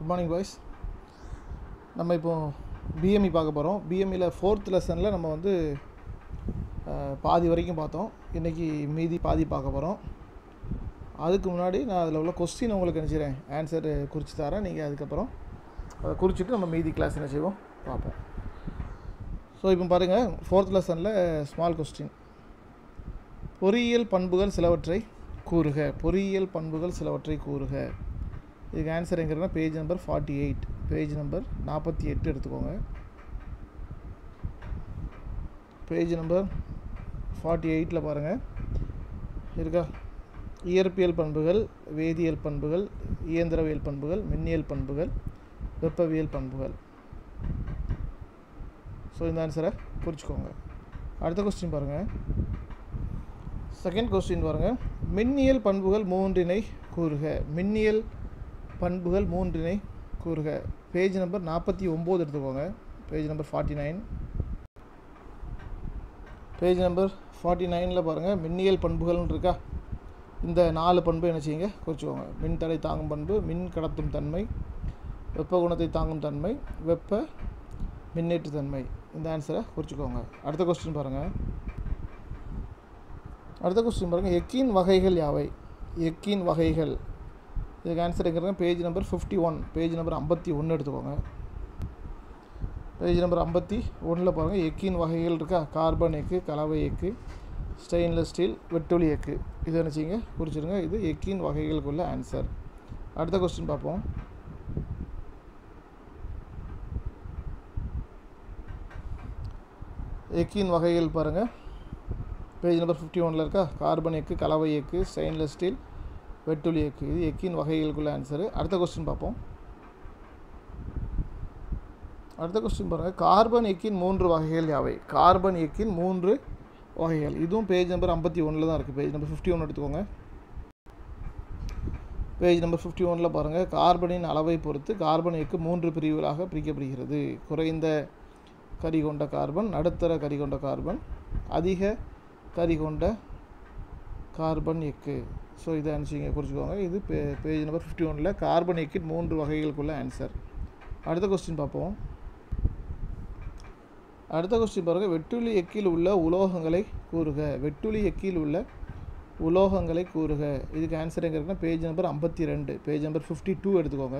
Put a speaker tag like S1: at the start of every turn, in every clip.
S1: good morning boys நம்ம இப்போ பிஎம்இ பார்க்க போகிறோம் பிஎம்இயில் ஃபோர்த் லெசனில் நம்ம வந்து அஹ், பாதி வரைக்கும் பார்த்தோம் இன்றைக்கி மீதி பாதி பார்க்க போகிறோம் அதுக்கு முன்னாடி நான் அதில் உள்ள கொஸ்டின் உங்களுக்கு நினச்சிக்கிறேன் ஆன்சர் குறித்து தரேன் நீங்கள் அதுக்கப்புறம் அதை குறிச்சிட்டு நம்ம மீதி கிளாஸ் என்ன செய்வோம் பார்ப்போம் ஸோ இப்போ பாருங்கள் ஃபோர்த் லெசனில் ஸ்மால் கொஸ்டின் பொறியியல் பண்புகள் சிலவற்றை கூறுக பொறியியல் பண்புகள் சிலவற்றை கூறுக இதுக்கு ஆன்சர் எங்கிறனா page number forty eight page number நாற்பத்தி எட்டு எடுத்துக்கோங்க பேஜ் நம்பர் ஃபார்ட்டி எயிட்டில் பாருங்கள் இருக்கா இயற்பியல் பண்புகள் வேதியியல் பண்புகள் இயந்திரவியல் பண்புகள் மின்னியல் பண்புகள் வெப்பவியல் பண்புகள் ஸோ இந்த ஆன்சரை குறிச்சிக்கோங்க அடுத்த கொஸ்டின் பாருங்கள் செகண்ட் கொஸ்டின் பாருங்கள் மின்னியல் பண்புகள் மூன்றினை கூறுக மின்னியல் பண்புகள் மூன்றினை கூறுக பேஜ் நம்பர் நாற்பத்தி ஒம்பது எடுத்துக்கோங்க page number forty nine page number forty நைனில் பாருங்கள் மின்னியல் பண்புகள்னு இருக்கா இந்த நாலு பண்பு என்ன செய்யுங்க குறிச்சுக்கோங்க மின் தடை தாங்கும் பண்பு மின் கடத்தும் தன்மை வெப்ப குணத்தை தாங்கும் தன்மை வெப்ப மின்னேற்று தன்மை இந்த ஆன்சரை குறிச்சிக்கோங்க அடுத்த கொஸ்டின் பாருங்கள் அடுத்த கொஸ்டின் பாருங்கள் எக்கின் வகைகள் யாவை எக்கின் வகைகள் இதுக்கு ஆன்சர் எங்கிறங்க page number fifty one page number ஐம்பத்தி ஒன்று எடுத்துக்கோங்க பேஜ் நம்பர் ஐம்பத்தி ஒன்றில் பாருங்கள் எக்கின் வகைகள் இருக்கா கார்பன் எக்கு கலவை எக்கு ஸ்டெயின்லெஸ் ஸ்டீல் வெட்டொலி எக்கு இதை நினச்சிங்க குறிச்சிடுங்க இது எக்கின் வகைகளுக்குள்ள ஆன்சர் அடுத்த கொஸ்டின் பார்ப்போம் எக்கின் வகைகள் பாருங்கள் பேஜ் நம்பர் ஃபிஃப்டி ஒனில் இருக்கா கார்பன் எக்கு கலவை எக்கு ஸ்டெயின்லெஸ் ஸ்டீல் வெட்டுளி எக்கு இது எக்கின் வகைகளுக்குள்ள ஆன்சரு அடுத்த கொஸ்டின் பார்ப்போம் அடுத்த கொஸ்டின் பாருங்கள் கார்பன் எக்கின் மூன்று வகைகள் யாவை கார்பன் எக்கின் மூன்று வகைகள் இதுவும் பேஜ் நம்பர் ஐம்பத்தி ஒன்றில் தான் இருக்குது பேஜ் நம்பர் ஃபிஃப்டி ஒன் எடுத்துக்கோங்க பேஜ் நம்பர் ஃபிஃப்டி ஒனில் பாருங்கள் கார்பனின் அளவை பொறுத்து கார்பன் எக்கு மூன்று பிரிவுகளாக பிரிக்கப்படுகிறது குறைந்த கரி கொண்ட கார்பன் நடுத்தர கரி கொண்ட கார்பன் அதிக கரி கொண்ட கார்பன் எக்கு ஸோ இதை அனுப்பிச்சிங்க குறிச்சிக்கோங்க இது பே பேஜ் நம்பர் ஃபிஃப்டி ஒனில் கார்பன் எக்கின் மூன்று வகைகளுக்குள்ள ஆன்சர் அடுத்த கொஸ்டின் பார்ப்போம் அடுத்த கொஸ்டின் பாருங்கள் வெட்டுளி எக்கில் உள்ள உலோகங்களை கூறுக வெட்டுளி எக்கில் உள்ள உலோகங்களை கூறுக இதுக்கு ஆன்சர் எங்கே இருக்குன்னா பேஜ் நம்பர் ஐம்பத்தி ரெண்டு பேஜ் நம்பர் ஃபிஃப்டி டூ எடுத்துக்கோங்க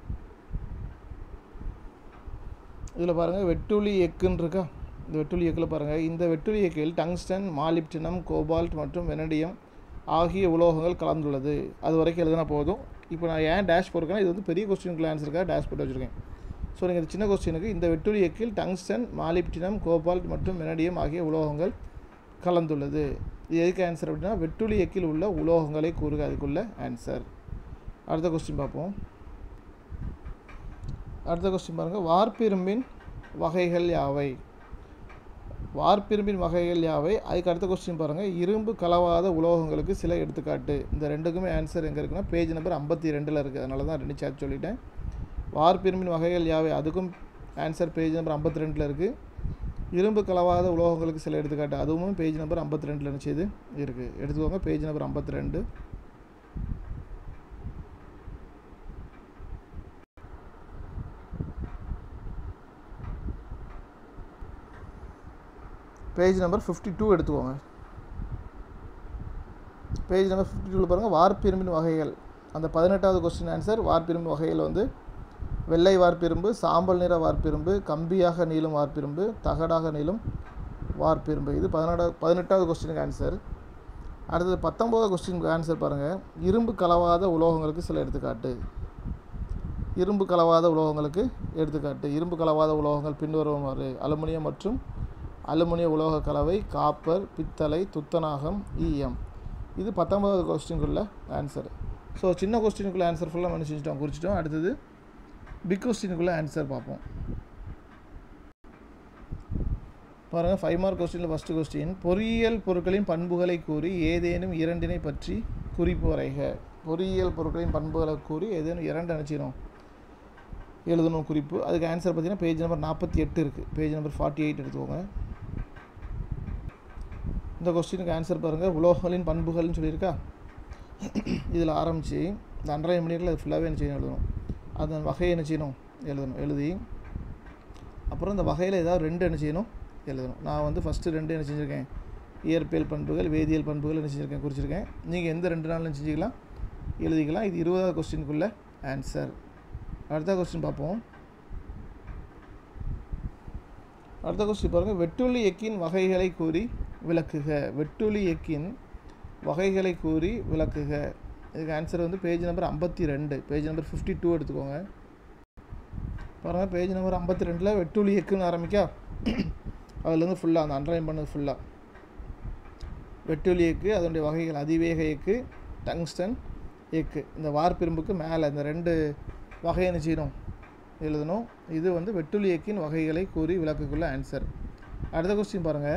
S1: இதில் பாருங்கள் வெட்டுளி எக்குன்னு இருக்கா இந்த வெட்டுளி எக்கில் பாருங்கள் இந்த வெட்டுளி எக்கில் டங்ஸ்டன் மாலிப்டினம் கோபால்ட் மற்றும் வெனடியம் ஆகிய உலோகங்கள் கலந்துள்ளது அது வரைக்கும் எழுதினா போதும் இப்போ நான் ஏன் டேஷ் போட்டிருக்கேன்னா இது வந்து பெரிய கொஸ்டினுக்குள்ள ஆன்சருக்காக டேஷ் போட்டு வச்சுருக்கேன் ஸோ நீங்கள் இந்த சின்ன கொஸ்டினுக்கு இந்த வெட்டுளி எக்கில் டங்ஸ்டன் மாலிப்டினம் கோபால்ட் மற்றும் வெனடியம் ஆகிய உலோகங்கள் கலந்துள்ளது இது எதுக்கு ஆன்சர் அப்படின்னா வெட்டுளி எக்கில் உள்ள உலோகங்களை கூறுக அதுக்குள்ள ஆன்சர் அடுத்த கொஸ்டின் பார்ப்போம் அடுத்த கொஸ்டின் பாருங்கள் வார்ப்பிரும்பின் வகைகள் யாவை வார்ப்பிரும்பின் வகைகள் யாவை அதுக்கு அடுத்த கொஸ்டின் பாருங்கள் இரும்பு கலவாத உலோகங்களுக்கு சில எடுத்துக்காட்டு இந்த ரெண்டுக்குமே ஆன்சர் எங்கே இருக்குன்னா பேஜ் நம்பர் ஐம்பத்தி ரெண்டில் இருக்குது அதனால தான் ரெண்டு சேட் சொல்லிட்டேன் வார்ப்பிரும்பின் வகைகள் யாவை அதுக்கும் ஆன்சர் பேஜ் நம்பர் ஐம்பத்தி ரெண்டில் இருக்குது இரும்பு கலவாத உலோகங்களுக்கு சில எடுத்துக்காட்டு அதுவும் பேஜ் நம்பர் ஐம்பத்தி ரெண்டில் நினச்சது இருக்குது எடுத்துக்கோங்க பேஜ் நம்பர் ஐம்பத்தி ரெண்டு பேஜ் நம்பர் ஃபிஃப்டி டூ எடுத்துக்கோங்க பேஜ் நம்பர் ஃபிஃப்டி டூவில் பாருங்கள் வார்ப்பிரும்பின் வகைகள் அந்த பதினெட்டாவது கொஸ்டின் ஆன்சர் வார்ப்பிரும்பு வகைகள் வந்து வெள்ளை வார்ப்பிரும்பு சாம்பல் நிற வார்ப்பிரும்பு கம்பியாக நீளும் வார்ப்பிரும்பு தகடாக நீளும் வார்ப்பிரும்பு இது பதினெட்டாவது பதினெட்டாவது கொஸ்டினுக்கு ஆன்சர் அடுத்தது பத்தொம்போதாவது கொஸ்டினுக்கு ஆன்சர் பாருங்கள் இரும்பு கலவாத உலோகங்களுக்கு சில எடுத்துக்காட்டு இரும்பு கலவாத உலோகங்களுக்கு எடுத்துக்காட்டு இரும்பு கலவாத உலோகங்கள் பின்வருமாறு அலுமினியம் மற்றும் அலுமினிய உலோக கலவை காப்பர் பித்தளை துத்தநாகம் ஈயம் இது பத்தொன்பதாவது கொஸ்டினுக்குள்ள ஆன்சர் ஸோ சின்ன கொஸ்டினுக்குள்ள ஆன்சர் ஃபுல்லாக மனு செஞ்சுட்டோம் குறிச்சிட்டோம் அடுத்தது பிக் கொஸ்டினுக்குள்ள ஆன்சர் பார்ப்போம் பாருங்கள் ஃபைவ் மார்க் கொஸ்டினில் ஃபஸ்ட்டு கொஸ்டின் பொறியியல் பொருட்களின் பண்புகளை கூறி ஏதேனும் இரண்டினை பற்றி குறிப்பு வரைக பொறியியல் பொருட்களின் பண்புகளை கூறி ஏதேனும் இரண்டு நினச்சிடும் எழுதணும் குறிப்பு அதுக்கு ஆன்சர் பார்த்தீங்கன்னா பேஜ் நம்பர் நாற்பத்தி எட்டு இருக்குது பேஜ் நம்பர் ஃபார்ட்டி எயிட் எடுத்துக்கோங்க இந்த கொஸ்டினுக்கு ஆன்சர் பாருங்கள் உலோகங்களின் பண்புகள்னு சொல்லியிருக்கா இதில் ஆரம்பித்து இந்த அண்டர்லைன் பண்ணியிருக்கல அது ஃபுல்லாகவே என்ன செய்யணும் எழுதணும் அதன் வகையை என்ன செய்யணும் எழுதணும் எழுதி அப்புறம் இந்த வகையில் ஏதாவது ரெண்டு என்ன செய்யணும் எழுதணும் நான் வந்து ஃபஸ்ட்டு ரெண்டு என்ன செஞ்சுருக்கேன் இயற்பியல் பண்புகள் வேதியியல் பண்புகள் என்ன செஞ்சுருக்கேன் குறிச்சிருக்கேன் நீங்கள் எந்த ரெண்டு நாளும் செஞ்சுக்கலாம் எழுதிக்கலாம் இது இருபதாவது கொஸ்டினுக்குள்ள ஆன்சர் அடுத்த கொஸ்டின் பார்ப்போம் அடுத்த கொஸ்டின் பாருங்கள் வெட்டுள்ளி எக்கின் வகைகளை கூறி விளக்குக வெட்டுள்ளி எக்கின் வகைகளை கூறி விளக்குக இதுக்கு ஆன்சர் வந்து பேஜ் நம்பர் ஐம்பத்தி ரெண்டு பேஜ் நம்பர் ஃபிஃப்டி டூ எடுத்துக்கோங்க பாருங்கள் பேஜ் நம்பர் ஐம்பத்தி ரெண்டில் வெட்டுள்ளி எக்குன்னு ஆரம்பிக்கா அதுலேருந்து ஃபுல்லாக அந்த அண்டர்லைன் பண்ணது ஃபுல்லாக வெட்டுள்ளி எக்கு அதனுடைய வகைகள் அதிவேக எக்கு டங்ஸ்டன் எக்கு இந்த வார்பிரும்புக்கு மேலே இந்த ரெண்டு வகை என்ன செய்யணும் எழுதணும் இது வந்து வெட்டுள்ளி எக்கின் வகைகளை கூறி விளக்குக்குள்ள ஆன்சர் அடுத்த கொஸ்டின் பாருங்கள்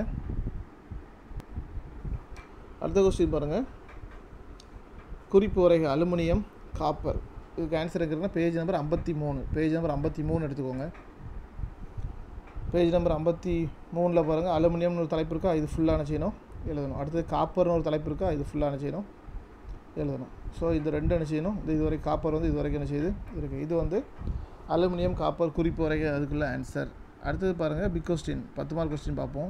S1: அடுத்த கொஸ்டின் பாருங்கள் குறிப்பு உரைகள் அலுமினியம் காப்பர் இதுக்கு ஆன்சர் இருக்கிறதுனா பேஜ் நம்பர் ஐம்பத்தி மூணு பேஜ் நம்பர் ஐம்பத்தி மூணு எடுத்துக்கோங்க பேஜ் நம்பர் ஐம்பத்தி மூணில் பாருங்கள் அலுமினியம்னு ஒரு தலைப்பு இருக்கா இது ஃபுல்லாக என்ன செய்யணும் எழுதணும் அடுத்தது காப்பர்னு ஒரு தலைப்பு இருக்கா இது ஃபுல்லாக என்ன செய்யணும் எழுதணும் ஸோ இது ரெண்டு என்ன செய்யணும் இது இதுவரை காப்பர் வந்து இது வரைக்கும் என்ன செய்யுது இருக்குது இது வந்து அலுமினியம் காப்பர் குறிப்பு வரைக்கும் அதுக்குள்ள ஆன்சர் அடுத்தது பாருங்கள் பிக் கொஸ்டின் பத்து மார்க் கொஸ்டின் பார்ப்போம்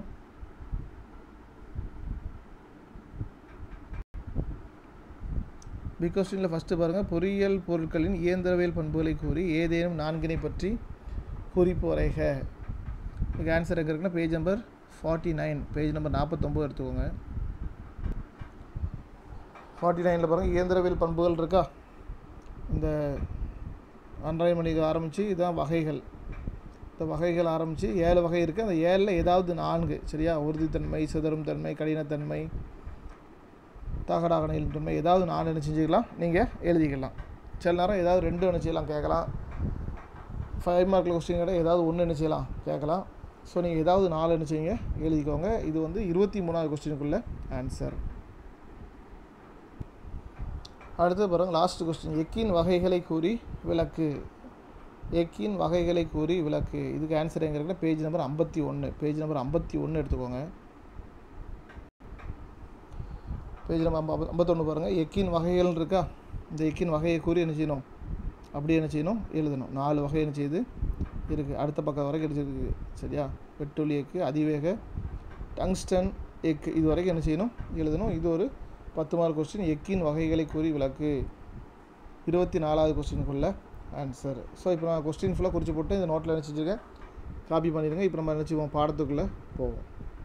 S1: பிக் கொஸ்டினில் ஃபஸ்ட்டு பாருங்கள் பொறியியல் பொருட்களின் இயந்திரவியல் பண்புகளை கூறி ஏதேனும் நான்கினை பற்றி குறிப்பு வரைக இதுக்கு ஆன்சர் எங்கே இருக்குன்னா page number forty nine page number நாற்பத்தொம்போது எடுத்துக்கோங்க ஃபார்ட்டி நைனில் பாருங்கள் இயந்திரவியல் பண்புகள் இருக்கா இந்த அன்றாய் மணிக்கு ஆரம்பித்து இதுதான் வகைகள் இந்த வகைகள் ஆரம்பித்து ஏழு வகை இருக்குது அந்த ஏழில் ஏதாவது நான்கு சரியா உறுதித்தன்மை சிதறும் தன்மை கடினத்தன்மை தகடாக நெய்யும் தன்மை ஏதாவது நாலு என்ன செஞ்சுக்கலாம் நீங்கள் எழுதிக்கலாம் சில நேரம் ஏதாவது ரெண்டு என்ன செய்யலாம் கேட்கலாம் ஃபைவ் மார்க்கில் கொஸ்டின் கேட்டால் ஏதாவது ஒன்று என்ன செய்யலாம் கேட்கலாம் ஸோ நீங்கள் ஏதாவது நாலு என்ன செய்யுங்க எழுதிக்கோங்க இது வந்து இருபத்தி மூணாவது கொஸ்டினுக்குள்ள ஆன்சர் அடுத்து பாருங்க லாஸ்ட் கொஸ்டின் எக்கின் வகைகளை கூறி விளக்கு எக்கின் வகைகளை கூறி விளக்கு இதுக்கு ஆன்சர் எங்கே இருக்குன்னா பேஜ் நம்பர் ஐம்பத்தி ஒன்று பேஜ் நம்பர் ஐம்பத்தி ஒன்று எடுத்துக்கோங்க பேஜ் நம்பர் ஐம்ப ஐம்பத்தொன்று பாருங்கள் எக்கின் வகைகள்னு இருக்கா இந்த எக்கின் வகையை கூறி என்ன செய்யணும் அப்படியே என்ன செய்யணும் எழுதணும் நாலு வகை என்ன செய்யுது இருக்குது அடுத்த பக்கம் வரைக்கும் இருக்குது சரியா வெட்டுளி எக்கு அதிவேக டங்ஸ்டன் எக்கு இது வரைக்கும் என்ன செய்யணும் எழுதணும் இது ஒரு பத்து மார்க் கொஸ்டின் எக்கின் வகைகளை கூறி விளக்கு இருபத்தி நாலாவது கொஸ்டினுக்குள்ள ஆன்சர் ஸோ இப்போ நான் கொஸ்டின் ஃபுல்லாக குறித்து போட்டு இந்த நோட்டில் என்ன செஞ்சுருக்கேன் காப்பி பண்ணிடுங்க இப்போ நம்ம என்ன செய்வோம் பாடத்துக்குள்ளே போவோம்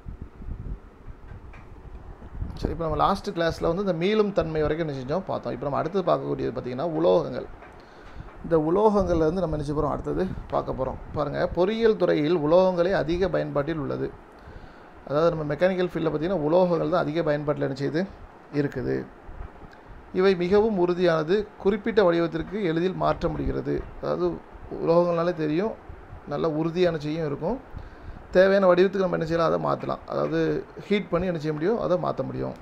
S1: சரி இப்போ நம்ம லாஸ்ட்டு கிளாஸில் வந்து இந்த மீளும் தன்மை வரைக்கும் என்ன செஞ்சோம் பார்த்தோம் இப்போ நம்ம அடுத்து பார்க்கக்கூடியது பார்த்திங்கன்னா உலோகங்கள் இந்த உலோகங்கள்ல இருந்து நம்ம என்ன செய்ய போகிறோம் அடுத்தது பார்க்க போகிறோம் பாருங்கள் பொறியியல் துறையில் உலோகங்களே அதிக பயன்பாட்டில் உள்ளது அதாவது நம்ம மெக்கானிக்கல் ஃபீல்டில் பார்த்திங்கன்னா உலோகங்கள் தான் அதிக பயன்பாட்டில் என்ன செய்யுது இருக்குது இவை மிகவும் உறுதியானது குறிப்பிட்ட வடிவத்திற்கு எளிதில் மாற்ற முடிகிறது அதாவது உலோகங்கள்னாலே தெரியும் நல்ல உறுதியான செய்யும் இருக்கும் தேவையான வடிவத்துக்கு நம்ம என்ன செய்யலாம் அதை மாற்றலாம் அதாவது ஹீட் பண்ணி என்ன செய்ய முடியும் அதை மாற்ற முடியும்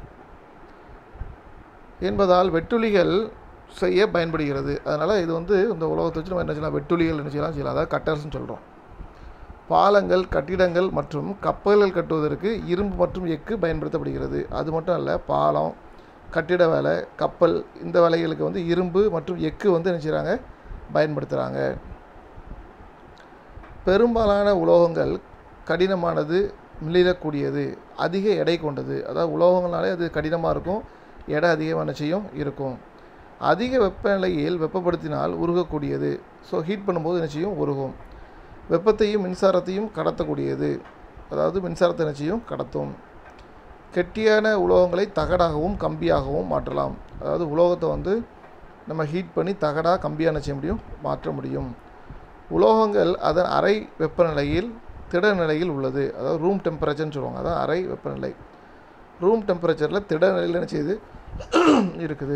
S1: என்பதால் வெட்டுளிகள் செய்ய பயன்படுகிறது அதனால் இது வந்து இந்த உலோகத்தை வச்சு நம்ம என்ன செய்யலாம் வெட்டுளிகள் என்ன செய்யலாம் செய்யலாம் அதாவது கட்டர்ஸ்னு சொல்கிறோம் பாலங்கள் கட்டிடங்கள் மற்றும் கப்பல்கள் கட்டுவதற்கு இரும்பு மற்றும் எக்கு பயன்படுத்தப்படுகிறது அது மட்டும் அல்ல பாலம் கட்டிட வேலை கப்பல் இந்த வேலைகளுக்கு வந்து இரும்பு மற்றும் எக்கு வந்து என்ன செய்கிறாங்க பயன்படுத்துகிறாங்க பெரும்பாலான உலோகங்கள் கடினமானது மிளிரக்கூடியது அதிக எடை கொண்டது அதாவது உலோகங்கள்னாலே அது கடினமாக இருக்கும் எடை அதிகமான செய்யும் இருக்கும் அதிக வெப்பநிலையில் வெப்பப்படுத்தினால் உருகக்கூடியது ஸோ ஹீட் பண்ணும்போது என்ன செய்யும் உருகும் வெப்பத்தையும் மின்சாரத்தையும் கடத்தக்கூடியது அதாவது மின்சாரத்தை என்ன செய்யும் கடத்தும் கெட்டியான உலோகங்களை தகடாகவும் கம்பியாகவும் மாற்றலாம் அதாவது உலோகத்தை வந்து நம்ம ஹீட் பண்ணி தகடாக கம்பியாக செய்ய முடியும் மாற்ற முடியும் உலோகங்கள் அதன் அறை வெப்பநிலையில் திட நிலையில் உள்ளது அதாவது ரூம் டெம்பரேச்சர்னு சொல்லுவாங்க அதான் அறை வெப்பநிலை ரூம் டெம்பரேச்சரில் திட நிலையில் என்ன செய்யுது இருக்குது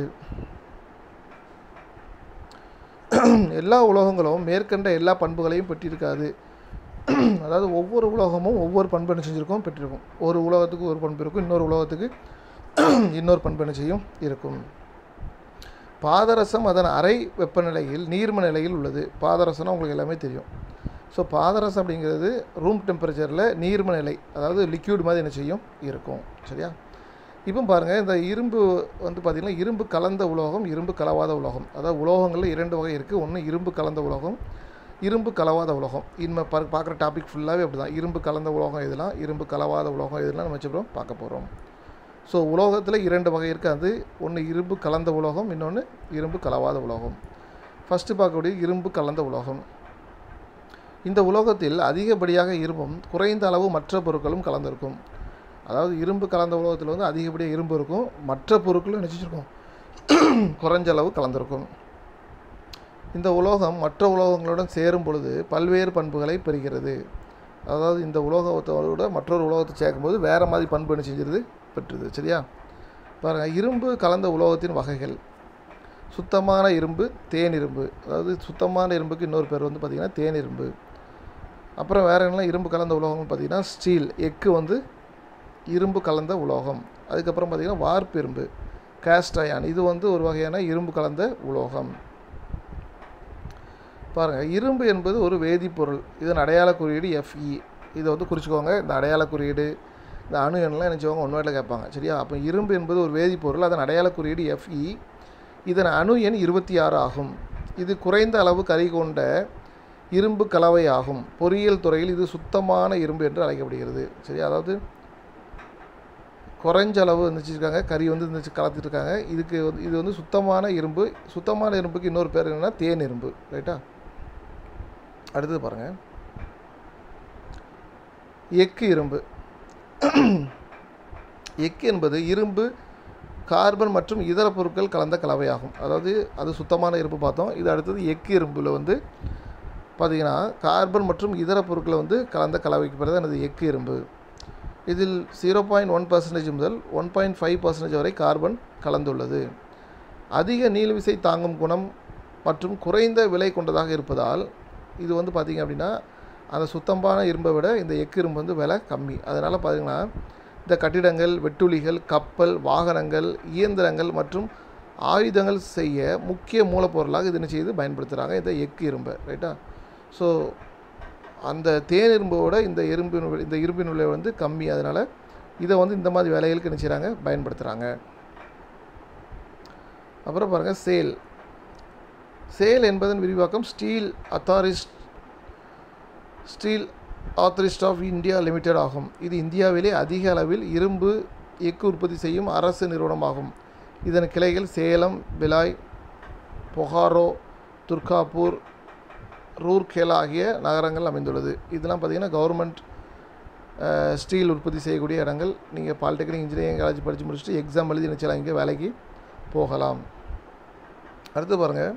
S1: எல்லா உலோகங்களும் மேற்கண்ட எல்லா பண்புகளையும் பெற்றிருக்காது அதாவது ஒவ்வொரு உலோகமும் ஒவ்வொரு பண்பு என்ன செஞ்சுருக்கும் பெற்றிருக்கும் ஒரு உலோகத்துக்கு ஒரு பண்பு இருக்கும் இன்னொரு உலோகத்துக்கு இன்னொரு பண்பு என்ன செய்யும் இருக்கும் பாதரசம் அதன் அறை வெப்பநிலையில் நீர்ம நிலையில் உள்ளது பாதரசம்னா உங்களுக்கு எல்லாமே தெரியும் ஸோ பாதரசம் அப்படிங்கிறது ரூம் டெம்பரேச்சரில் நீர்ம நிலை அதாவது லிக்யூட் மாதிரி என்ன செய்யும் இருக்கும் சரியா இப்போ பாருங்கள் இந்த இரும்பு வந்து பார்த்திங்கன்னா இரும்பு கலந்த உலோகம் இரும்பு கலவாத உலோகம் அதாவது உலோகங்களில் இரண்டு வகை இருக்குது ஒன்று இரும்பு கலந்த உலோகம் இரும்பு கலவாத உலோகம் இனிமேல் பா பார்க்குற டாபிக் ஃபுல்லாகவே அப்படி தான் இரும்பு கலந்த உலோகம் இதெல்லாம் இரும்பு கலவாத உலோகம் இதெல்லாம் நம்ம வச்சுக்கிறோம் பார்க்க போகிறோம் ஸோ உலோகத்தில் இரண்டு வகை இருக்குது அது ஒன்று இரும்பு கலந்த உலோகம் இன்னொன்று இரும்பு கலவாத உலோகம் ஃபஸ்ட்டு பார்க்கக்கூடிய இரும்பு கலந்த உலோகம் இந்த உலோகத்தில் அதிகப்படியாக இரும்பும் குறைந்த அளவு மற்ற பொருட்களும் கலந்திருக்கும் அதாவது இரும்பு கலந்த உலோகத்தில் வந்து அதிகப்படியாக இரும்பு இருக்கும் மற்ற பொருட்களும் நினச்சிருக்கும் குறைஞ்ச அளவு கலந்திருக்கும் இந்த உலோகம் மற்ற உலோகங்களுடன் சேரும் பொழுது பல்வேறு பண்புகளை பெறுகிறது அதாவது இந்த உலோகத்தோட மற்றொரு உலோகத்தை சேர்க்கும்போது வேறு மாதிரி பண்பு என்ன செஞ்சிருது பெற்றுது சரியா பாருங்கள் இரும்பு கலந்த உலோகத்தின் வகைகள் சுத்தமான இரும்பு தேன் இரும்பு அதாவது சுத்தமான இரும்புக்கு இன்னொரு பேர் வந்து பார்த்திங்கன்னா தேன் இரும்பு அப்புறம் வேறு என்னெல்லாம் இரும்பு கலந்த உலோகம்னு பார்த்திங்கன்னா ஸ்டீல் எக்கு வந்து இரும்பு கலந்த உலோகம் அதுக்கப்புறம் பார்த்திங்கன்னா வார்ப்பு இரும்பு கேஸ்ட் அயான் இது வந்து ஒரு வகையான இரும்பு கலந்த உலோகம் பாருங்கள் இரும்பு என்பது ஒரு வேதிப்பொருள் இதன் அடையாள குறியீடு எஃப்இ இதை வந்து குறிச்சிக்கோங்க இந்த அடையாள குறியீடு இந்த அணு எண்ணெலாம் நினச்சவங்க ஒன்று வேட்டில் கேட்பாங்க சரியா அப்போ இரும்பு என்பது ஒரு வேதிப்பொருள் அதன் அடையாள குறியீடு எஃப்இ இதன் அணு எண் இருபத்தி ஆறு ஆகும் இது குறைந்த அளவு கரி கொண்ட இரும்பு கலவை ஆகும் பொறியியல் துறையில் இது சுத்தமான இரும்பு என்று அழைக்கப்படுகிறது சரியா அதாவது குறைஞ்ச அளவு இருந்துச்சுருக்காங்க கறி வந்து இருந்துச்சு கலந்துட்டு இருக்காங்க இதுக்கு வந்து இது வந்து சுத்தமான இரும்பு சுத்தமான இரும்புக்கு இன்னொரு பேர் என்னென்னா தேன் இரும்பு ரைட்டா அடுத்தது பாருங்கள் எக்கு இரும்பு எக்கு என்பது இரும்பு கார்பன் மற்றும் இதர பொருட்கள் கலந்த கலவையாகும் அதாவது அது சுத்தமான இரும்பு பார்த்தோம் இது அடுத்தது எக்கு இரும்பில் வந்து பார்த்திங்கன்னா கார்பன் மற்றும் இதர பொருட்களை வந்து கலந்த கலவைக்கு பிறகு எனது எக்கு இரும்பு இதில் ஜீரோ பாயிண்ட் ஒன் பர்சன்டேஜ் முதல் ஒன் பாயிண்ட் ஃபைவ் பர்சன்டேஜ் வரை கார்பன் கலந்துள்ளது அதிக நீள்விசை தாங்கும் குணம் மற்றும் குறைந்த விலை கொண்டதாக இருப்பதால் இது வந்து பார்த்திங்க அப்படின்னா அந்த சுத்தமான இரும்பை விட இந்த எக்கு இரும்பு வந்து விலை கம்மி அதனால் பார்த்திங்கன்னா இந்த கட்டிடங்கள் வெட்டுளிகள் கப்பல் வாகனங்கள் இயந்திரங்கள் மற்றும் ஆயுதங்கள் செய்ய முக்கிய மூலப்பொருளாக இது என்ன செய்து பயன்படுத்துகிறாங்க இந்த எக்கு இரும்பை ரைட்டா ஸோ அந்த தேன் இரும்போட இந்த இரும்பின் விலை- இந்த இரும்பின் விலை வந்து கம்மி அதனால் இதை வந்து இந்த மாதிரி வேலைகளுக்கு என்ன செய்கிறாங்க பயன்படுத்துகிறாங்க அப்புறம் பாருங்கள் சேல் சேல் என்பதன் விரிவாக்கம் steel authority steel authority of India limited ஆகும் இது இந்தியாவிலே அதிக அளவில் இரும்பு எஃகு உற்பத்தி செய்யும் அரசு நிறுவனமாகும் இதன் கிளைகள் சேலம் பிலாய் பொகாரோ துர்காப்பூர் ரூர்கேலா ஆகிய நகரங்கள் அமைந்துள்ளது இதெல்லாம் பார்த்திங்கன்னா கவர்மெண்ட் ஸ்டீல் உற்பத்தி செய்யக்கூடிய இடங்கள் நீங்கள் பாலிடெக்னிக் இன்ஜினியரிங் காலேஜ் படித்து முடிச்சுட்டு எக்ஸாம் எழுதி நினச்சலாம் இங்கே வேலைக்கு போகலாம் அடுத்து பாருங்கள்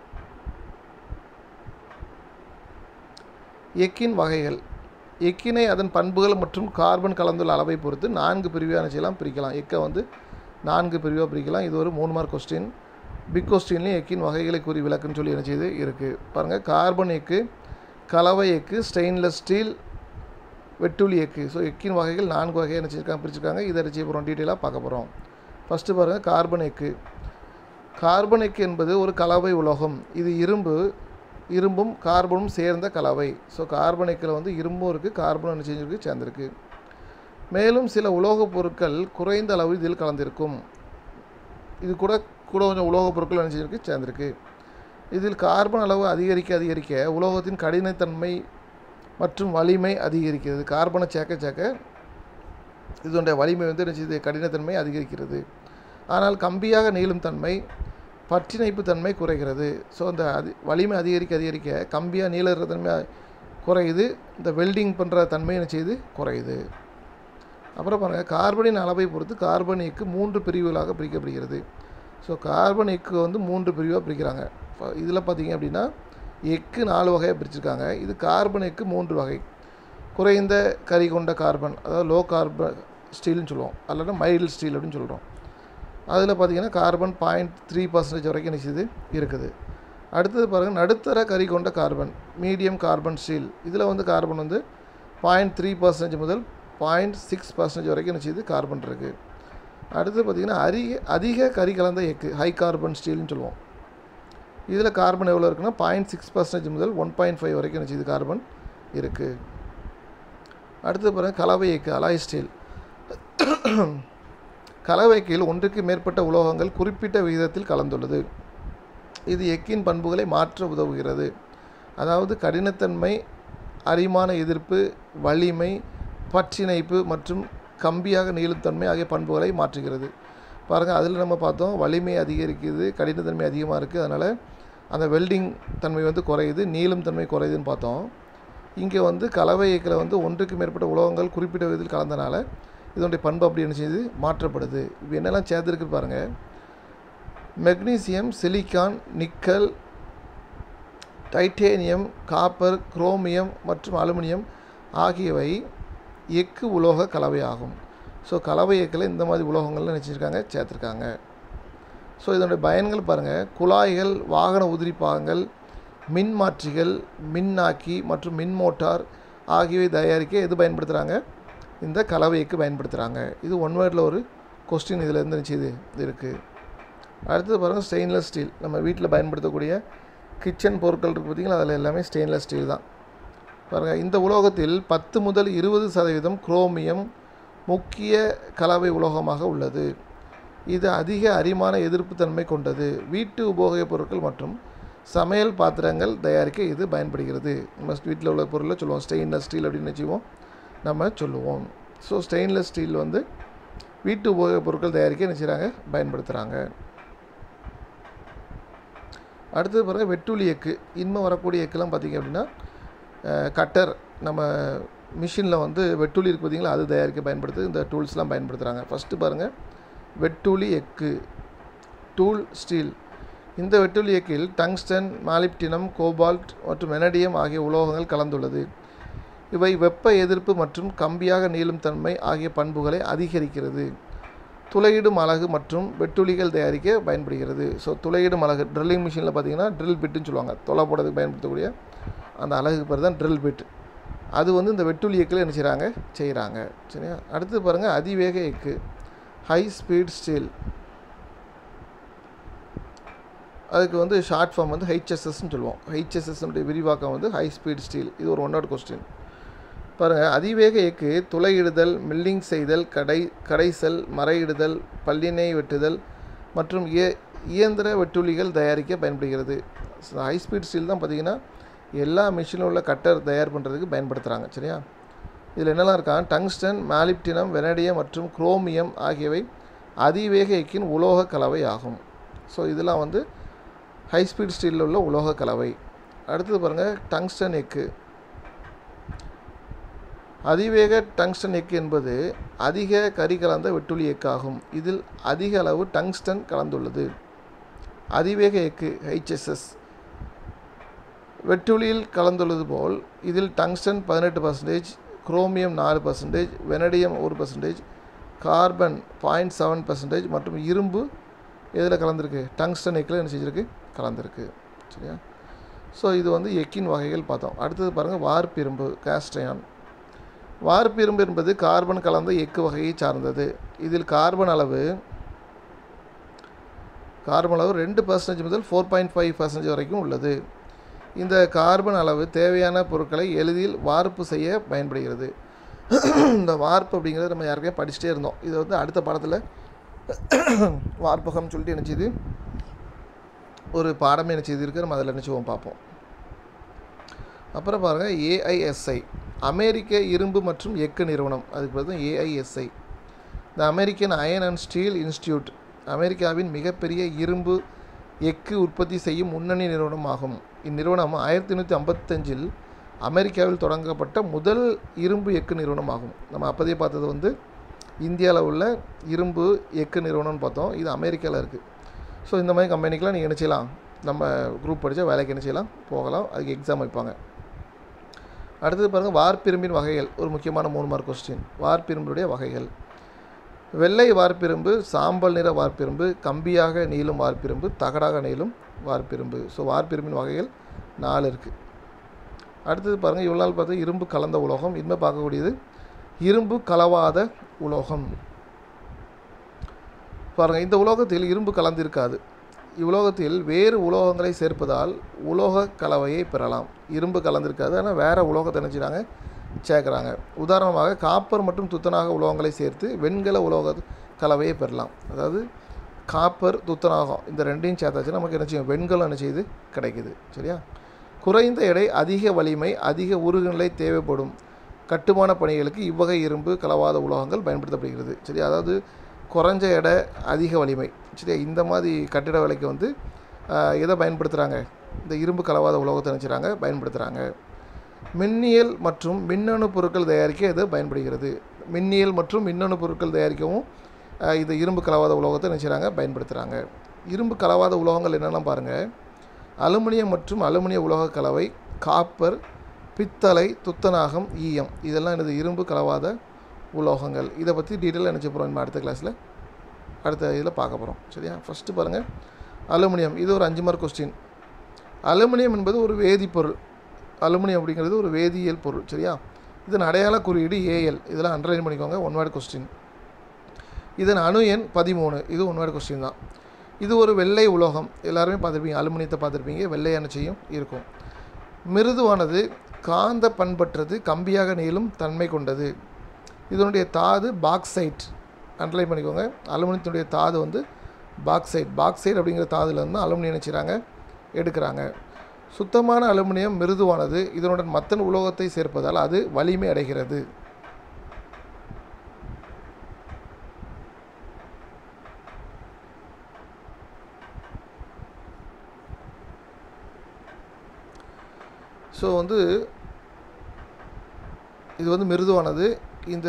S1: எக்கின் வகைகள் எக்கினை அதன் பண்புகள் மற்றும் கார்பன் கலந்துள்ள அளவை பொறுத்து நான்கு பிரிவாக செய்யலாம் பிரிக்கலாம் எக்கை வந்து நான்கு பிரிவாக பிரிக்கலாம் இது ஒரு மூணு மார்க் கொஸ்டின் பிக் கொஸ்டின்லேயும் எக்கின் வகைகளை கூறி விளக்குன்னு சொல்லி என்ன செய்து இருக்குது பாருங்கள் கார்பன் எக்கு கலவை எக்கு ஸ்டெயின்லெஸ் ஸ்டீல் வெட்டுளி எக்கு ஸோ எக்கின் வகைகள் நான்கு வகையாக என்ன செஞ்சிருக்காங்க பிரிச்சிருக்காங்க இதை என்ன செய்ய போகிறோம் டீட்டெயிலாக பார்க்க போகிறோம் ஃபஸ்ட்டு பாருங்கள் கார்பன் எக்கு கார்பன் எக்கு என்பது ஒரு கலவை உலோகம் இது இரும்பு இரும்பும் கார்பனும் சேர்ந்த கலவை ஸோ கார்பன் எக்கில் வந்து இரும்பும் இருக்குது கார்பனும் என்ன செஞ்சிருக்கு சேர்ந்திருக்கு மேலும் சில உலோகப் பொருட்கள் குறைந்த அளவு இதில் கலந்திருக்கும் இது கூட கூட கொஞ்சம் உலோகப் பொருட்கள் என்ன செஞ்சிருக்கு சேர்ந்திருக்கு இதில் கார்பன் அளவு அதிகரிக்க அதிகரிக்க உலோகத்தின் கடினத்தன்மை மற்றும் வலிமை அதிகரிக்கிறது கார்பனை சேர்க்க சேர்க்க இதனுடைய வலிமை வந்து என்ன செய்யுது கடினத்தன்மை அதிகரிக்கிறது ஆனால் கம்பியாக நீளும் தன்மை பற்றிணைப்பு தன்மை குறைகிறது ஸோ அந்த அதி வலிமை அதிகரிக்க அதிகரிக்க கம்பியாக நீளுற தன்மை குறையுது இந்த வெல்டிங் பண்ணுற தன்மை என்ன செய்யுது குறையுது அப்புறம் பாருங்கள் கார்பனின் அளவை பொறுத்து கார்பன் எக்கு மூன்று பிரிவுகளாக பிரிக்கப்படுகிறது ஸோ கார்பன் எக்கு வந்து மூன்று பிரிவாக பிரிக்கிறாங்க இதில் பார்த்தீங்க அப்படின்னா எக்கு நாலு வகையாக பிரிச்சிருக்காங்க இது கார்பன் எக்கு மூன்று வகை குறைந்த கரி கொண்ட கார்பன் அதாவது லோ கார்பன் ஸ்டீல்னு சொல்லுவோம் அல்லது மைல்டு ஸ்டீல் அப்படின்னு சொல்கிறோம் அதில் பார்த்தீங்கன்னா கார்பன் பாயிண்ட் த்ரீ பர்சன்டேஜ் வரைக்கும் நிச்சயது இருக்குது அடுத்தது பாருங்கள் நடுத்தர கரி கொண்ட கார்பன் மீடியம் கார்பன் ஸ்டீல் இதில் வந்து கார்பன் வந்து பாயிண்ட் த்ரீ பர்சன்டேஜ் முதல் பாயிண்ட் சிக்ஸ் பர்சன்டேஜ் வரைக்கும் நிச்சயது கார்பன் இருக்குது அடுத்து பார்த்திங்கன்னா அதிக அதிக கரி கலந்த எக்கு ஹை கார்பன் ஸ்டீல்னு சொல்லுவோம் இதில் கார்பன் எவ்வளோ இருக்குன்னா பாயிண்ட் சிக்ஸ் பர்சன்டேஜ் முதல் ஒன் பாயிண்ட் ஃபைவ் வரைக்கும் நிச்சயது கார்பன் இருக்குது அடுத்து பாருங்கள் கலவை எக்கு அலாய் ஸ்டீல் கலவைக்கையில் ஒன்றுக்கு மேற்பட்ட உலோகங்கள் குறிப்பிட்ட விகிதத்தில் கலந்துள்ளது இது எக்கின் பண்புகளை மாற்ற உதவுகிறது அதாவது கடினத்தன்மை அரிமான எதிர்ப்பு வலிமை பற்றிணைப்பு மற்றும் கம்பியாக நீளுத்தன்மை ஆகிய பண்புகளை மாற்றுகிறது பாருங்கள் அதில் நம்ம பார்த்தோம் வலிமை அதிகரிக்குது கடினத்தன்மை அதிகமாக இருக்குது அதனால் அந்த வெல்டிங் தன்மை வந்து குறையுது நீளும் தன்மை குறையுதுன்னு பார்த்தோம் இங்கே வந்து கலவை இயக்கில் வந்து ஒன்றுக்கு மேற்பட்ட உலோகங்கள் குறிப்பிட்ட விதத்தில் கலந்தனால இதனுடைய பண்பு அப்படி என்ன செய்யுது மாற்றப்படுது இப்போ என்னெல்லாம் சேர்த்துருக்கு பாருங்கள் magnesium silicon nickel titanium copper chromium மற்றும் அலுமினியம் ஆகியவை எக்கு உலோக கலவையாகும் ஸோ கலவை எக்கில் இந்த மாதிரி உலோகங்கள்லாம் நினச்சிருக்காங்க சேர்த்துருக்காங்க ஸோ இதனுடைய பயன்கள் பாருங்கள் குழாய்கள் வாகன உதிரி பாகங்கள் மின்மாற்றிகள் மின்னாக்கி மற்றும் மின் மோட்டார் ஆகியவை தயாரிக்க எது பயன்படுத்துகிறாங்க இந்த கலவைக்கு பயன்படுத்துகிறாங்க இது ஒன் வேர்டில் ஒரு கொஸ்டின் இதில் இருந்து நினச்சி இது இருக்குது அடுத்தது பாருங்கள் ஸ்டெயின்லெஸ் ஸ்டீல் நம்ம வீட்டில் பயன்படுத்தக்கூடிய கிச்சன் பொருட்கள் இருக்குது பார்த்திங்களா அதில் எல்லாமே ஸ்டெயின்லெஸ் ஸ்டீல் தான் பாருங்கள் இந்த உலோகத்தில் பத்து முதல் இருபது சதவீதம் குரோமியம் முக்கிய கலவை உலோகமாக உள்ளது இது அதிக அரிமான எதிர்ப்பு தன்மை கொண்டது வீட்டு உபயோகப் பொருட்கள் மற்றும் சமையல் பாத்திரங்கள் தயாரிக்க இது பயன்படுகிறது நம்ம வீட்டில் உள்ள பொருளை சொல்லுவோம் ஸ்டெயின்லெஸ் ஸ்டீல் அப்படின்னு வச்சுக்குவோம் நம்ம சொல்லுவோம் ஸோ ஸ்டெயின்லெஸ் ஸ்டீல் வந்து வீட்டு உபயோகப் பொருட்கள் தயாரிக்க என்ன செய்கிறாங்க பயன்படுத்துகிறாங்க அடுத்தது பாருங்கள் வெட்டுளி எக்கு இனிமே வரக்கூடிய எக்கெல்லாம் பார்த்திங்க அப்படின்னா கட்டர் நம்ம மிஷினில் வந்து வெட்டுளி இருக்குது பார்த்தீங்களா அது தயாரிக்க பயன்படுத்து இந்த டூல்ஸ்லாம் பயன்படுத்துகிறாங்க ஃபஸ்ட்டு பாருங்கள் வெட்டுளி எக்கு டூல் ஸ்டீல் இந்த வெட்டுளி எக்கில் டங்ஸ்டன் மாலிப்டினம் கோபால்ட் மற்றும் வெனடியம் ஆகிய உலோகங்கள் கலந்துள்ளது இவை வெப்ப எதிர்ப்பு மற்றும் கம்பியாக நீளும் தன்மை ஆகிய பண்புகளை அதிகரிக்கிறது துளையிடும் அலகு மற்றும் வெட்டுளிகள் தயாரிக்க பயன்படுகிறது ஸோ துளையிடும் அலகு ட்ரில்லிங் மிஷினில் பார்த்தீங்கன்னா ட்ரில் பிட்டுன்னு சொல்லுவாங்க தொலை போடுறதுக்கு பயன்படுத்தக்கூடிய அந்த அலகுக்கு பேர் தான் ட்ரில் பிட் அது வந்து இந்த வெட்டுளி எக்கில் என்ன செய்கிறாங்க செய்கிறாங்க சரியா அடுத்து பாருங்கள் அதிவேக எக்கு ஹை ஸ்பீட் ஸ்டீல் அதுக்கு வந்து ஷார்ட் ஃபார்ம் வந்து ஹெச்எஸ்எஸ்ன்னு சொல்லுவோம் ஹெச்எஸ்எஸ்னுடைய விரிவாக்கம் வந்து ஹை ஸ்பீட் ஸ்டீல் இது ஒரு ஒன் நாட் கொஸ்டின் பாருங்கள் அதிவேக எக்கு துளையிடுதல் மில்லிங் செய்தல் கடை கடைசல் மறையிடுதல் பல்லினை வெட்டுதல் மற்றும் இய இயந்திர வெட்டுளிகள் தயாரிக்க பயன்படுகிறது ஹை ஸ்பீட் ஸ்டீல் தான் பார்த்திங்கன்னா எல்லா மிஷினில் உள்ள கட்டர் தயார் பண்ணுறதுக்கு பயன்படுத்துகிறாங்க சரியா இதில் என்னெல்லாம் இருக்கான் டங்ஸ்டன் மாலிப்டினம் வெனடியம் மற்றும் குரோமியம் ஆகியவை அதிவேக எக்கின் உலோக கலவை ஆகும் ஸோ இதெல்லாம் வந்து ஹை ஸ்பீட் ஸ்டீலில் உள்ள உலோக கலவை அடுத்தது பாருங்கள் டங்ஸ்டன் எக்கு அதிவேக டங்ஸ்டன் எக்கு என்பது அதிக கரி கலந்த வெட்டுளி எக்காகும் இதில் அதிக அளவு டங்ஸ்டன் கலந்துள்ளது அதிவேக எக்கு ஹெச்எஸ்எஸ் வெட்டுளியில் கலந்துள்ளது போல் இதில் டங்ஸ்டன் பதினெட்டு பர்சன்டேஜ் குரோமியம் நாலு பர்சன்டேஜ் வெனடியம் ஒரு percentage carbon point seven percentage மற்றும் இரும்பு எதில் கலந்துருக்கு டங்ஸ்டன் எக்கில் என்ன செஞ்சுருக்கு கலந்துருக்கு சரியா ஸோ இது வந்து எக்கின் வகைகள் பார்த்தோம் அடுத்தது பாருங்கள் வார்ப்பிரும்பு காஸ்டயான் வார்ப்பிரும்பு என்பது கார்பன் கலந்த எக்கு வகையை சார்ந்தது இதில் கார்பன் அளவு கார்பன் அளவு ரெண்டு பர்சன்டேஜ் முதல் ஃபோர் பாயிண்ட் ஃபைவ் பர்சன்டேஜ் வரைக்கும் உள்ளது இந்த கார்பன் அளவு தேவையான பொருட்களை எளிதில் வார்ப்பு செய்ய பயன்படுகிறது இந்த வார்ப்பு அப்படிங்கிறது நம்ம யாருக்கையும் படிச்சுட்டே இருந்தோம் இது வந்து அடுத்த பாடத்தில் வார்ப்பகம் சொல்லிட்டு என்ன செய்யுது ஒரு பாடமே என்ன செய்திருக்கு நம்ம அதில் நினச்சிவோம் பார்ப்போம் அப்புறம் பாருங்கள் ஏஐஎஸ்ஐ அமெரிக்க இரும்பு மற்றும் எக்கு நிறுவனம் அதுக்கு பதில் ஏஐஎஸ்ஐ இந்த American iron and steel institute அமெரிக்காவின் மிகப்பெரிய இரும்பு எக்கு உற்பத்தி செய்யும் முன்னணி நிறுவனம் ஆகும் இந்நிறுவனம் ஆயிரத்தி எண்ணூற்றி ஐம்பத்தஞ்சில் அமெரிக்காவில் தொடங்கப்பட்ட முதல் இரும்பு எக்கு நிறுவனம் ஆகும் நம்ம அப்போதே பார்த்தது வந்து இந்தியாவில் உள்ள இரும்பு எக்கு நிறுவனம்னு பார்த்தோம் இது அமெரிக்காவில் இருக்குது ஸோ இந்த மாதிரி கம்பெனிக்கெலாம் நீங்கள் என்ன செய்யலாம் நம்ம குரூப் படித்தா வேலைக்கு என்ன செய்யலாம் போகலாம் அதுக்கு எக்ஸாம் வைப்பாங்க அடுத்தது பாருங்கள் வார்ப்பிரும்பின் வகைகள் ஒரு முக்கியமான மூணு மார்க் கொஸ்டின் வார்ப்பிரும்புடைய வகைகள் வெள்ளை வார்ப்பிரும்பு சாம்பல் நிற வார்ப்பிரும்பு கம்பியாக நீளும் வார்ப்பிரும்பு தகடாக நீளும் வார்ப்பிரும்பு ஸோ வார்ப்பிரும்பின் வகைகள் நாலு இருக்குது அடுத்தது பாருங்கள் இவ்வளோ நாள் பார்த்தா இரும்பு கலந்த உலோகம் இனிமேல் பார்க்கக்கூடியது இரும்பு கலவாத உலோகம் பாருங்கள் இந்த உலோகத்தில் இரும்பு கலந்திருக்காது இவ்வுலோகத்தில் வேறு உலோகங்களை சேர்ப்பதால் உலோக கலவையை பெறலாம் இரும்பு கலந்திருக்காது ஆனால் வேறு உலோகத்தை நினச்சிட்டாங்க சேர்க்குறாங்க உதாரணமாக காப்பர் மற்றும் துத்தநாக உலோகங்களை சேர்த்து வெண்கல உலோக கலவையை பெறலாம் அதாவது காப்பர் துத்தநாகம் இந்த ரெண்டையும் சேர்த்தாச்சு நமக்கு என்ன செய்யும் வெண்கலம் என்ன செய்யுது கிடைக்குது சரியா குறைந்த எடை அதிக வலிமை அதிக உருகுநிலை தேவைப்படும் கட்டுமான பணிகளுக்கு இவ்வகை இரும்பு கலவாத உலோகங்கள் பயன்படுத்தப்படுகிறது சரி அதாவது குறைஞ்ச எடை அதிக வலிமை சரியா இந்த மாதிரி கட்டிட வேலைக்கு வந்து ஆஹ், எதை பயன்படுத்துகிறாங்க இந்த இரும்பு கலவாத உலோகத்தை நினச்சிறாங்க பயன்படுத்துகிறாங்க மின்னியல் மற்றும் மின்னணு பொருட்கள் தயாரிக்க இது பயன்படுகிறது மின்னியல் மற்றும் மின்னணு பொருட்கள் தயாரிக்கவும் ஆஹ், இது இரும்பு கலவாத உலோகத்தை நினச்சிறாங்க பயன்படுத்துகிறாங்க இரும்பு கலவாத உலோகங்கள் என்னெல்லாம் பாருங்கள் அலுமினியம் மற்றும் அலுமினிய உலோக கலவை காப்பர் பித்தளை துத்தநாகம் ஈயம் இதெல்லாம் எனது இரும்பு கலவாத உலோகங்கள் இதை பற்றி டீட்டெயிலாக நினச்சி போகிறோம் நம்ம அடுத்த கிளாஸில் அடுத்த இதில் பார்க்க போகிறோம் சரியா ஃபஸ்ட்டு பாருங்கள் அலுமினியம் இது ஒரு அஞ்சு மார்க் கொஸ்டின் அலுமினியம் என்பது ஒரு வேதிப்பொருள் அலுமினியம் அப்படிங்கிறது ஒரு வேதியியல் பொருள் சரியா இதன் அடையாள குறியீடு ஏஎல் இதெல்லாம் அண்டர்லைன் பண்ணிக்கோங்க ஒன் வேர்டு கொஸ்டின் இதன் அணு எண் பதிமூணு இது ஒன் வேர்டு கொஸ்டின் தான் இது ஒரு வெள்ளை உலோகம் எல்லாருமே பார்த்துருப்பீங்க அலுமினியத்தை பார்த்துருப்பீங்க வெள்ளையான செய்யும் இருக்கும் மிருதுவானது காந்த பண்பற்றது கம்பியாக நீளும் தன்மை கொண்டது இதனுடைய தாது பாக்சைட் அண்டர்லைன் பண்ணிக்கோங்க அலுமினியத்தினுடைய தாது வந்து பாக்சைட் பாக்சைட் அப்படிங்கிற தாதுலேருந்து அலுமினியம் நினைச்சிறாங்க எடுக்கிறாங்க சுத்தமான அலுமினியம் மிருதுவானது இதனுடன் மத்தன் உலோகத்தை சேர்ப்பதால் அது வலிமை அடைகிறது ஸோ வந்து இது வந்து மிருதுவானது இந்த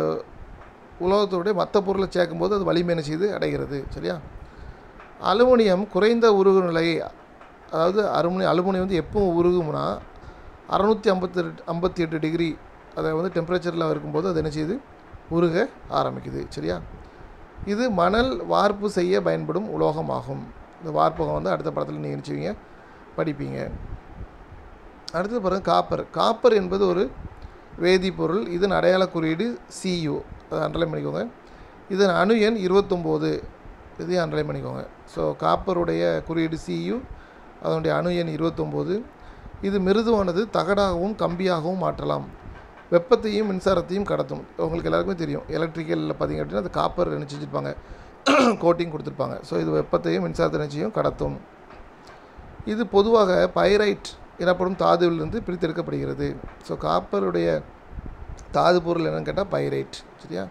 S1: உலோகத்தோடைய மற்ற பொருளை சேர்க்கும்போது அது வலிமை என்ன செய்து அடைகிறது சரியா அலுமினியம் குறைந்த உருகு நிலை அதாவது அலுமினி அலுமினியம் வந்து எப்பவும் உருகும்னா அறநூற்றி ஐம்பத்தி ஐம்பத்தி எட்டு டிகிரி அதை வந்து டெம்பரேச்சரில் இருக்கும்போது அது என்ன செய்யுது உருக ஆரம்பிக்குது சரியா இது மணல் வார்ப்பு செய்ய பயன்படும் உலோகமாகும் இந்த வார்ப்பகம் வந்து அடுத்த படத்தில் நீங்கள் நினச்சிவீங்க படிப்பீங்க அடுத்தது பாருங்கள் காப்பர் காப்பர் என்பது ஒரு வேதிப்பொருள் இதன் அடையாள குறியீடு சியு அதை அண்டர்லைன் பண்ணிக்கோங்க இதன் அணு எண் இருபத்தொம்போது இதையும் அண்டர்லைன் பண்ணிக்கோங்க ஸோ காப்பருடைய குறியீடு சியு அதனுடைய அணு எண் இருபத்தொம்போது இது மிருதுவானது தகடாகவும் கம்பியாகவும் மாற்றலாம் வெப்பத்தையும் மின்சாரத்தையும் கடத்தும் உங்களுக்கு எல்லாருக்குமே தெரியும் எலக்ட்ரிக்கலில் பார்த்தீங்க அப்படின்னா அது காப்பர் நினச்சி வச்சுருப்பாங்க கோட்டிங் கொடுத்துருப்பாங்க ஸோ இது வெப்பத்தையும் மின்சாரத்தை நினச்சியும் கடத்தும் இது பொதுவாக பைரைட் எனப்படும் தாதுவிலிருந்து பிரித்தெடுக்கப்படுகிறது ஸோ காப்பருடைய தாது பொருள் என்னன்னு கேட்டால் பைரைட் சரியா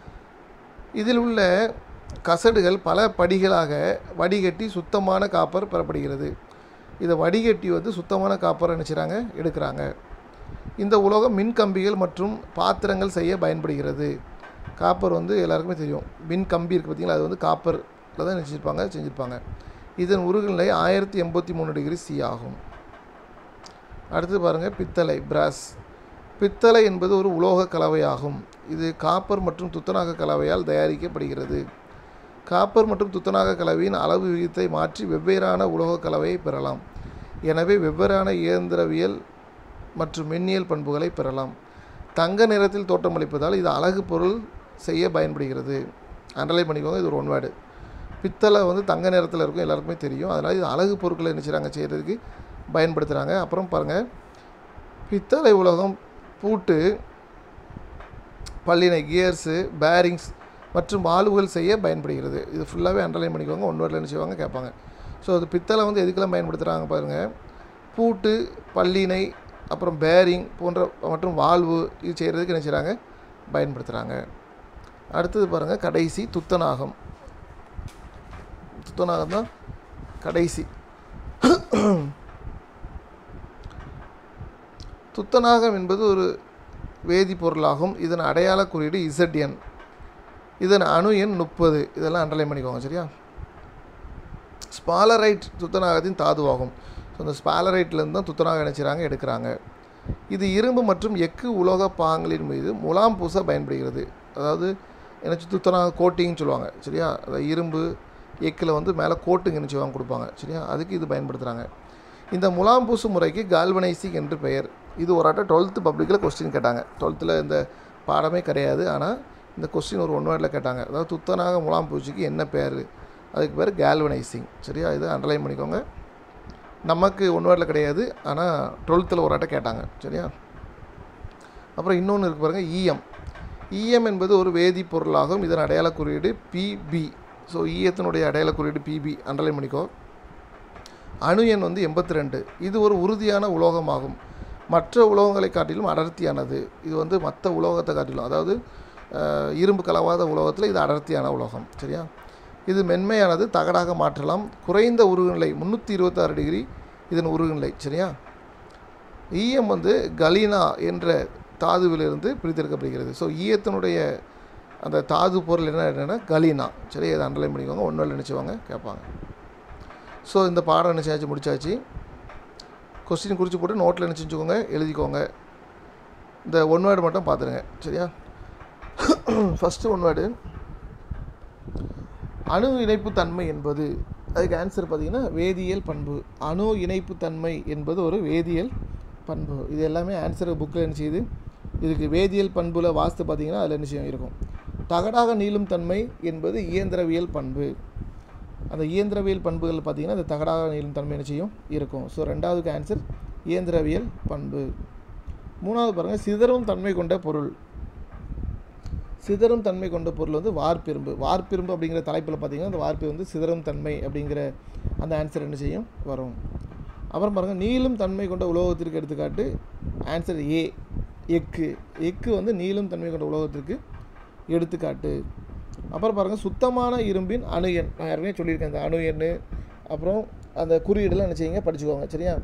S1: இதில் உள்ள கசடுகள் பல படிகளாக வடிகட்டி சுத்தமான காப்பர் பெறப்படுகிறது இதை வடிகட்டி வந்து சுத்தமான காப்பர் நினச்சிறாங்க எடுக்கிறாங்க இந்த உலோகம் மின் கம்பிகள் மற்றும் பாத்திரங்கள் செய்ய பயன்படுகிறது காப்பர் வந்து எல்லாருக்குமே தெரியும் மின் கம்பி இருக்குது பார்த்தீங்களா அது வந்து காப்பரில் தான் நினச்சிருப்பாங்க செஞ்சுருப்பாங்க இதன் உருகுநிலை ஆயிரத்தி எண்பத்தி மூணு டிகிரி சி ஆகும் அடுத்து பாருங்கள் பித்தளை பிராஸ் பித்தளை என்பது ஒரு உலோக கலவையாகும் இது காப்பர் மற்றும் துத்தநாக கலவையால் தயாரிக்கப்படுகிறது காப்பர் மற்றும் துத்தநாக கலவையின் அளவு விகிதத்தை மாற்றி வெவ்வேறான உலோக கலவையை பெறலாம் எனவே வெவ்வேறான இயந்திரவியல் மற்றும் மின்னியல் பண்புகளை பெறலாம் தங்க நிறத்தில் தோற்றமளிப்பதால் இது அழகு பொருள் செய்ய பயன்படுகிறது அண்டர்லைன் பண்ணிக்கோங்க இது ஒரு ஒன் வேர்டு பித்தளை வந்து தங்க நிறத்தில் இருக்கும் எல்லாருக்குமே தெரியும் அதனால் இது அழகு பொருட்களை என்ன செய்கிறாங்க செய்கிறதுக்கு பயன்படுத்துகிறாங்க அப்புறம் பாருங்கள் பித்தளை உலகம் பூட்டு பல்லினை கியர்ஸு பேரிங்ஸ் மற்றும் வால்வுகள் செய்ய பயன்படுகிறது இது ஃபுல்லாகவே அண்டர்லைன் பண்ணிக்கோங்க ஒன் வேர்டில் என்ன செய்வாங்க கேட்பாங்க ஸோ அது பித்தளை வந்து எதுக்கெல்லாம் பயன்படுத்துகிறாங்க பாருங்கள் பூட்டு பல்லினை அப்புறம் பேரிங் போன்ற மற்றும் வால்வு இது செய்கிறதுக்கு என்ன செய்கிறாங்க பயன்படுத்துகிறாங்க அடுத்தது பாருங்கள் கடைசி துத்தநாகம் துத்தநாகம் தான் கடைசி துத்தநாகம் என்பது ஒரு வேதிப்பொருளாகும் இதன் அடையாள குறியீடு இசட்என் இதன் அணு எண் முப்பது இதெல்லாம் அண்டர்லைன் பண்ணிக்கோங்க சரியா ஸ்பாலரைட் துத்தநாகத்தின் தாதுவாகும் ஸோ இந்த ஸ்பாலரைட்லேருந்து தான் துத்தநாகம் நினைச்சிறாங்க எடுக்கிறாங்க இது இரும்பு மற்றும் எக்கு உலோக பாகங்களின் மீது முலாம் பூச பயன்படுகிறது அதாவது எனக்கு துத்தநாக கோட்டிங்னு சொல்லுவாங்க சரியா அதாவது இரும்பு எக்கில் வந்து மேலே கோட்டுங்க நினச்சிவாங்க கொடுப்பாங்க சரியா அதுக்கு இது பயன்படுத்துகிறாங்க இந்த முலாம் பூசு முறைக்கு கால்வனைசிங் என்று பெயர் இது ஒரு ஆட்டம் டுவெல்த்து பப்ளிக்கில் கொஸ்டின் கேட்டாங்க டுவெல்த்தில் இந்த பாடமே கிடையாது ஆனால் இந்த கொஸ்டின் ஒரு ஒன் வேர்டில் கேட்டாங்க அதாவது துத்தநாக முலாம் பூச்சிக்கு என்ன பேர் அதுக்கு பேர் கேல்வனைசிங் சரியா இது அண்டர்லைன் பண்ணிக்கோங்க நமக்கு ஒன் வேர்டில் கிடையாது ஆனால் டுவெல்த்தில் ஒரு ஆட்டம் கேட்டாங்க சரியா அப்புறம் இன்னொன்று இருக்கு பாருங்கள் ஈயம் ஈயம் என்பது ஒரு வேதிப்பொருளாகும் இதன் அடையாள குறியீடு பிபி ஸோ ஈயத்தினுடைய அடையாள குறியீடு பிபி அண்டர்லைன் பண்ணிக்கோ அணு எண் வந்து எண்பத்தி ரெண்டு இது ஒரு உறுதியான உலோகமாகும் மற்ற உலோகங்களை காட்டிலும் அடர்த்தியானது இது வந்து மற்ற உலோகத்தை காட்டிலும் அதாவது அஹ், இரும்பு கலவாத உலோகத்தில் இது அடர்த்தியான உலோகம் சரியா இது மென்மையானது தகடாக மாற்றலாம் குறைந்த உருகுநிலை முந்நூற்றி இருபத்தாறு டிகிரி இதன் உருகுநிலை சரியா ஈயம் வந்து கலீனா என்ற தாதுவிலிருந்து பிரித்தெடுக்கப்படுகிறது ஸோ ஈயத்தினுடைய அந்த தாது பொருள் என்ன என்னென்னா கலீனா சரி அதை அண்டர்லைன் பண்ணிக்கோங்க ஒன்றில் நினச்சிவாங்க கேட்பாங்க ஸோ இந்த பாடம் நினச்சாச்சு முடிச்சாச்சு கொஸ்டின் குறித்து போட்டு நோட்டில் நினச்சிக்கோங்க எழுதிக்கோங்க இந்த ஒன் வேர்டு மட்டும் பார்த்துருங்க சரியா ஃபஸ்ட்டு ஒன் வேர்டு அணு இணைப்பு தன்மை என்பது அதுக்கு ஆன்சர் பார்த்தீங்கன்னா வேதியியல் பண்பு அணு இணைப்பு தன்மை என்பது ஒரு வேதியியல் பண்பு இது எல்லாமே ஆன்சர் புக்கில் என்ன செய்யுது இதுக்கு வேதியியல் பண்புல வாஸ்து பார்த்தீங்கன்னா அதில் என்ன செய்யும் இருக்கும் தகடாக நீளும் தன்மை என்பது இயந்திரவியல் பண்பு அந்த இயந்திரவியல் பண்புகள் பார்த்தீங்கன்னா அந்த தகடாக நீளும் தன்மை என்ன செய்யும் இருக்கும் ஸோ ரெண்டாவதுக்கு ஆன்சர் இயந்திரவியல் பண்பு மூணாவது பாருங்கள் சிதறும் தன்மை கொண்ட பொருள் சிதறும் தன்மை கொண்ட பொருள் வந்து வார்ப்பிரும்பு வார்ப்பிரும்பு அப்படிங்கிற தலைப்பில் பார்த்தீங்கன்னா அந்த வார்ப்பு வந்து சிதறும் தன்மை அப்படிங்கிற அந்த ஆன்சர் என்ன செய்யும் வரும் அப்புறம் பாருங்கள் நீளும் தன்மை கொண்ட உலோகத்திற்கு எடுத்துக்காட்டு ஆன்சர் ஏ எக்கு எக்கு வந்து நீளும் தன்மை கொண்ட உலோகத்திற்கு எடுத்துக்காட்டு அப்புறம் பாருங்கள் சுத்தமான இரும்பின் அணு எண் நான் ஏற்கனவே சொல்லியிருக்கேன் இந்த அணு எண் அப்புறம் அந்த குறியீடெல்லாம் என்ன செய்யுங்க படிச்சுக்கோங்க சரியா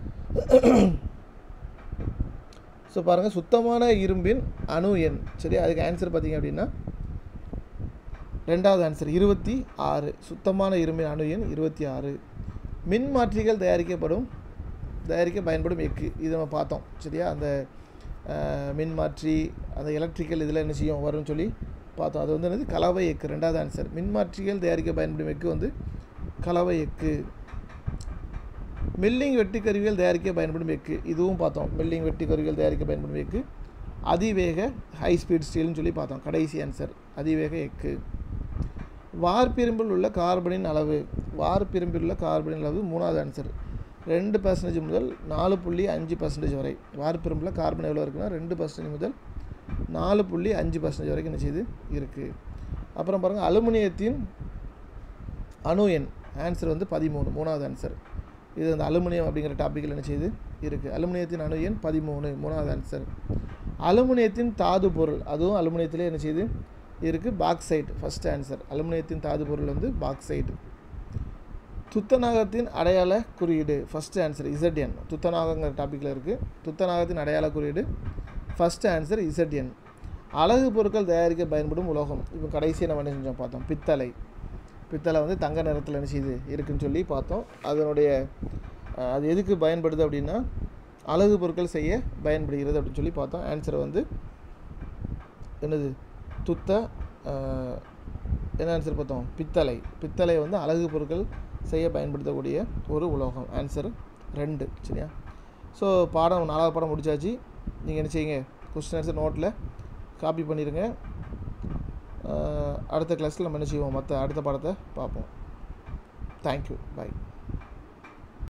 S1: ஸோ பாருங்கள் சுத்தமான இரும்பின் அணு எண் சரி அதுக்கு ஆன்சர் பார்த்தீங்க அப்படின்னா ரெண்டாவது ஆன்சர் இருபத்தி ஆறு சுத்தமான இரும்பின் அணு எண் இருபத்தி ஆறு மின்மாற்றிகள் தயாரிக்கப்படும் தயாரிக்க பயன்படும் எக்கு இது நம்ம பார்த்தோம் சரியா அந்த அஹ், மின்மாற்றி அந்த எலக்ட்ரிக்கல் இதில் என்ன செய்யும் வரும்னு சொல்லி பார்த்தோம் அது வந்து என்னது கலவை எக்கு ரெண்டாவது ஆன்சர் மின்மாற்றிகள் தயாரிக்க பயன்படும் எக்கு வந்து கலவை எக்கு மில்லிங் வெட்டி கருவிகள் தயாரிக்க பயன்படும் எக்கு இதுவும் பார்த்தோம் மில்லிங் வெட்டி கருவிகள் தயாரிக்க பயன்படும் எக்கு அதிவேக ஹை ஸ்பீட் ஸ்டீல்னு சொல்லி பார்த்தோம் கடைசி ஆன்சர் அதிவேக எக்கு வார்ப்பிரும்பில் உள்ள கார்பனின் அளவு வார்ப்பிரும்பில் உள்ள கார்பனின் அளவு மூணாவது ஆன்சர் ரெண்டு பர்சன்டேஜ் முதல் நாலு புள்ளி அஞ்சு பர்சன்டேஜ் வரை வார்ப்பிரும்பில் கார்பன் எவ்வளோ இருக்குன்னா ரெண்டு பர்சன்டேஜ் முதல் நாலு புள்ளி அஞ்சு பர்சன்டேஜ் வரைக்கும் என்ன செய்யுது இருக்குது அப்புறம் பாருங்கள் அலுமினியத்தின் அணு எண் ஆன்சர் வந்து பதிமூணு மூணாவது ஆன்சர் இது அந்த அலுமினியம் அப்படிங்கிற டாப்பிக்கில் என்ன செய்யுது இருக்குது அலுமினியத்தின் அணு எண் பதிமூணு மூணாவது ஆன்சர் அலுமினியத்தின் தாது பொருள் அதுவும் அலுமினியத்திலே என்ன செய்யுது இருக்குது பாக்சைட் ஃபர்ஸ்ட் ஆன்சர் அலுமினியத்தின் தாது பொருள் வந்து பாக்சைட் துத்தநாகத்தின் அடையாள குறியீடு ஃபர்ஸ்ட் ஆன்சர் இசட்என் துத்தநாகங்கிற டாப்பிக்கில் இருக்குது துத்தநாகத்தின் அடையாள குறியீடு ஃபர்ஸ்ட் ஆன்சர் இசட்என் அழகு பொருட்கள் தயாரிக்க பயன்படும் உலோகம் இப்போ கடைசியாக நம்ம என்ன செஞ்சோம் பார்த்தோம் பித்தளை பித்தளை வந்து தங்க நிறத்தில் என்ன செய்யுது இருக்குன்னு சொல்லி பார்த்தோம் அதனுடைய அஹ், அது எதுக்கு பயன்படுது அப்படின்னா அழகு பொருட்கள் செய்ய பயன்படுகிறது அப்படின்னு சொல்லி பார்த்தோம் ஆன்சர் வந்து என்னது துத்த அஹ், என்ன ஆன்சர் பார்த்தோம் பித்தளை பித்தளை வந்து அழகு பொருட்கள் செய்ய பயன்படுத்தக்கூடிய ஒரு உலோகம் ஆன்சர் ரெண்டு சரியா ஸோ பாடம் நாலாவது பாடம் முடிச்சாச்சு நீங்கள் என்ன செய்யுங்க கொஸ்டின் ஆன்சர் நோட்டில் காப்பி பண்ணிடுங்க அஹ், அடுத்த கிளாஸில் நம்ம என்ன செய்வோம் மற்ற அடுத்த பாடத்தை பார்ப்போம் தேங்க்யூ பை